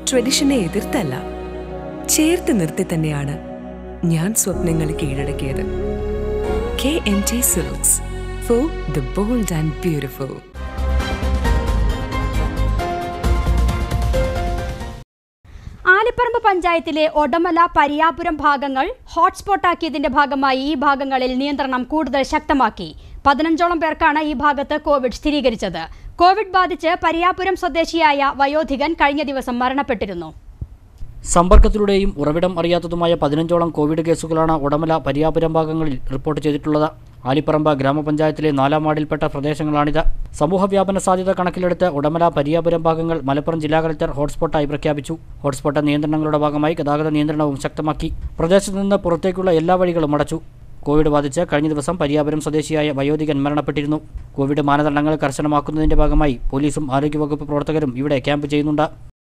ട്രഡീഷനെ എതിർത്തല്ല ചേർത്ത് നിർത്തി തന്നെയാണ് ഞാൻ സ്വപ്നങ്ങൾ കീഴടക്കിയത് K N T silks for the bold and beautiful Alipparamba പഞ്ചായത്തിലെ ഒടമല പരിയാപുരം ഭാഗങ്ങൾ ഹോട്ട്സ്പോട്ടാക്കിയതിന്റെ ഭാഗമായി ഈ ഭാഗങ്ങളിൽ നിയന്ത്രണം കൂടുതൽ ശക്തമാക്കി പതിനഞ്ചോളം പേർക്കാണ് ഈ ഭാഗത്ത് കോവിഡ് സ്ഥിരീകരിച്ചത് കോവിഡ് ബാധിച്ച് പരിയാപുരം സ്വദേശിയായ വയോധികൻ കഴിഞ്ഞ ദിവസം മരണപ്പെട്ടിരുന്നു സമ്പർക്കത്തിലൂടെയും ഉറവിടം അറിയാത്തതുമായ പതിനഞ്ചോളം കോവിഡ് കേസുകളാണ് ഉടമല പരിയാപുരം ഭാഗങ്ങളിൽ റിപ്പോർട്ട് ചെയ്തിട്ടുള്ളത് ആലിപ്പറമ്പ് ഗ്രാമപഞ്ചായത്തിലെ നാലാം വാർഡിൽപ്പെട്ട പ്രദേശങ്ങളാണിത് സമൂഹവ്യാപന സാധ്യത കണക്കിലെടുത്ത് ഉടമല പരിയാപുരം ഭാഗങ്ങൾ മലപ്പുറം ജില്ലാ കളക്ടർ ഹോട്ട്സ്പോട്ടായി പ്രഖ്യാപിച്ചു ഹോട്ട്സ്പോട്ട് നിയന്ത്രണങ്ങളുടെ ഭാഗമായി ഗതാഗത നിയന്ത്രണവും ശക്തമാക്കി പ്രദേശത്ത് നിന്ന് പുറത്തേക്കുള്ള എല്ലാ വഴികളും അടച്ചു കോവിഡ് ബാധിച്ച് കഴിഞ്ഞ ദിവസം പരിയാപുരം സ്വദേശിയായ വയോധികൻ മരണപ്പെട്ടിരുന്നു കോവിഡ് മാനദണ്ഡങ്ങൾ കർശനമാക്കുന്നതിന്റെ ഭാഗമായി പോലീസും ആരോഗ്യവകുപ്പ് പ്രവർത്തകരും ഇവിടെ ക്യാമ്പ് ചെയ്യുന്നുണ്ട്